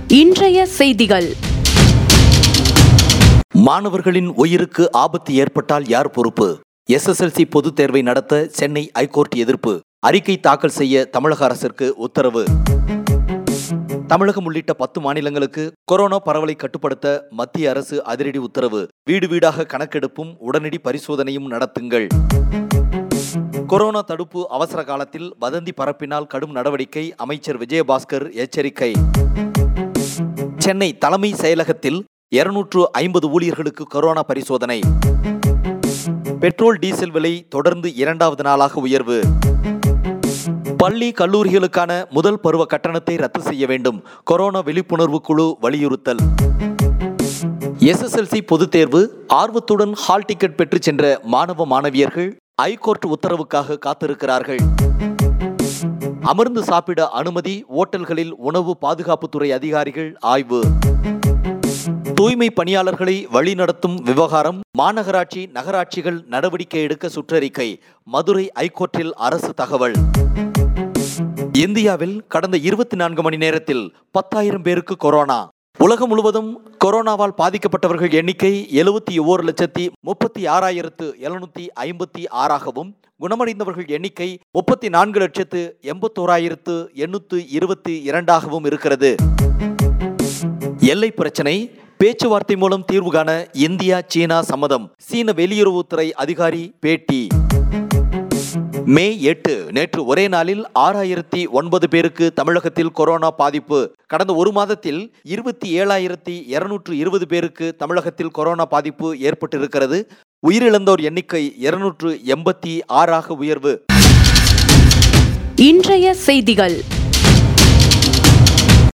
இன்றைய செய்திகள் மாணவர்களின் உயிருக்கு ஆபத்து ஏற்பட்டால் யார் பொறுப்பு எஸ்எஸ்எல்சி பொதுத் தேர்வை நடத்த சென்னை ஐகோர்ட் எதிர்ப்பு அறிக்கை தாக்கல் செய்ய தமிழக அரசிற்கு உத்தரவு தமிழகம் உள்ளிட்ட பத்து மாநிலங்களுக்கு கொரோனா பரவலை கட்டுப்படுத்த மத்திய அரசு அதிரடி உத்தரவு வீடு வீடாக கணக்கெடுப்பும் உடனடி பரிசோதனையும் நடத்துங்கள் கொரோனா தடுப்பு அவசர காலத்தில் வதந்தி பரப்பினால் கடும் நடவடிக்கை அமைச்சர் விஜயபாஸ்கர் எச்சரிக்கை சென்னை தலைமை செயலகத்தில் இருநூற்று ஐம்பது ஊழியர்களுக்கு கொரோனா பரிசோதனை பெட்ரோல் டீசல் விலை தொடர்ந்து இரண்டாவது நாளாக உயர்வு பள்ளி கல்லூரிகளுக்கான முதல் பருவ கட்டணத்தை ரத்து செய்ய வேண்டும் கொரோனா விழிப்புணர்வு குழு வலியுறுத்தல் எஸ்எஸ்எல்சி பொதுத் தேர்வு ஆர்வத்துடன் ஹால் டிக்கெட் பெற்று சென்ற மாணவ மாணவியர்கள் ஐகோர்ட் உத்தரவுக்காக காத்திருக்கிறார்கள் அமர்ந்து சாப்பிட அனுமதி ஓட்டல்களில் உணவு பாதுகாப்புத்துறை அதிகாரிகள் ஆய்வு தூய்மை பணியாளர்களை வழிநடத்தும் விவகாரம் மாநகராட்சி நகராட்சிகள் நடவடிக்கை எடுக்க சுற்றறிக்கை மதுரை ஐகோர்ட்டில் அரசு தகவல் இந்தியாவில் கடந்த இருபத்தி நான்கு மணி நேரத்தில் பத்தாயிரம் பேருக்கு கொரோனா உலகம் முழுவதும் கொரோனாவால் பாதிக்கப்பட்டவர்கள் எண்ணிக்கை எழுபத்தி ஓரு லட்சத்தி முப்பத்தி ஆறாயிரத்து எழுநூத்தி ஐம்பத்தி ஆறாகவும் குணமடைந்தவர்கள் எண்ணிக்கை முப்பத்தி நான்கு லட்சத்து எண்பத்தோராயிரத்து எண்ணூத்து இருபத்தி இரண்டாகவும் இருக்கிறது எல்லை பிரச்சனை பேச்சுவார்த்தை மூலம் தீர்வு காண இந்தியா சீனா சம்மதம் சீன வெளியுறவுத்துறை அதிகாரி பேட்டி மே எட்டு நேற்று ஒரே நாளில் ஆறாயிரத்தி ஒன்பது பேருக்கு தமிழகத்தில் கொரோனா பாதிப்பு கடந்த ஒரு மாதத்தில் இருபத்தி ஏழாயிரத்தி இருநூற்று இருபது பேருக்கு தமிழகத்தில் கொரோனா பாதிப்பு ஏற்பட்டிருக்கிறது உயிரிழந்தோர் எண்ணிக்கை இருநூற்று எண்பத்தி ஆறாக உயர்வு இன்றைய செய்திகள்